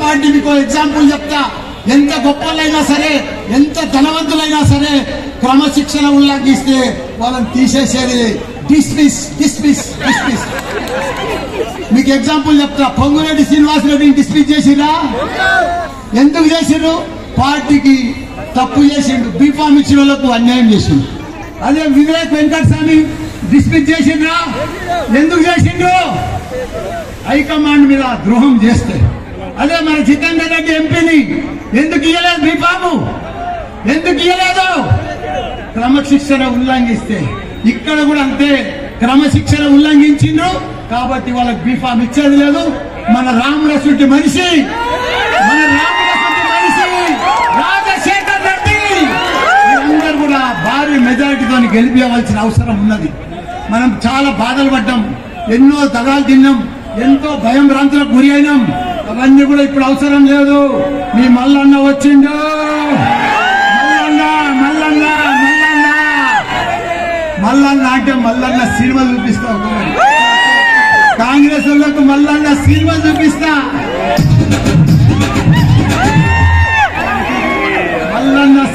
కావాలంటే మీకు ఎగ్జాంపుల్ చెప్తా ఎంత గొప్పలైనా సరే ఎంత ధనవంతులైనా సరే క్రమశిక్షణ ఉల్లంఘిస్తే వాళ్ళని తీసేసేది డిస్మిస్ డిస్మిస్ డిస్మిస్ మీకు ఎగ్జాంపుల్ చెప్తా పొంగురెడ్డి శ్రీనివాస్ రెడ్డిని డిస్మిస్ చేసిరా ఎందుకు చేసిండ్రు పార్టీకి తప్పు చేసిండు బీఫామ్ ఇచ్చిన వాళ్ళకు అన్యాయం చేసిండు అదే వివేక్ వెంకట స్వామి డిస్మిస్ చేసిండ్రా ఎందుకు చేసిండ్రు హైకమాండ్ మీద ద్రోహం చేస్తే అదే మన జితేందర్ రెడ్డి ఎంపీని ఎందుకు ఇయ్యలేదు బీఫాము ఎందుకు ఇయ్యలేదు క్రమశిక్షణ ఉల్లంఘిస్తే ఇక్కడ కూడా అంతే క్రమశిక్షణ ఉల్లంఘించిండ్రు కాబట్టి వాళ్ళకి బీఫామ్ ఇచ్చేది లేదు మన రామరసుడి మనిషి మన రామరసుడి మనిషి రాజశేఖర్ రెడ్డి అందరూ కూడా భారీ మెజారిటీతో గెలిపించవలసిన అవసరం ఉన్నది మనం చాలా బాధలు పడ్డాం ఎన్నో దగాలు తిన్నాం ఎంతో భయం భ్రాంతులకు గురి అయినాం అవన్నీ కూడా ఇప్పుడు అవసరం లేదు మీ మల్లన్న వచ్చిండు మల్లన్న మల్లన్న మల్లన్న మల్లన్న అంటే మల్లన్న సినిమా చూపిస్తా కాంగ్రెస్ వాళ్ళకు మల్లన్న సినిమా చూపిస్తా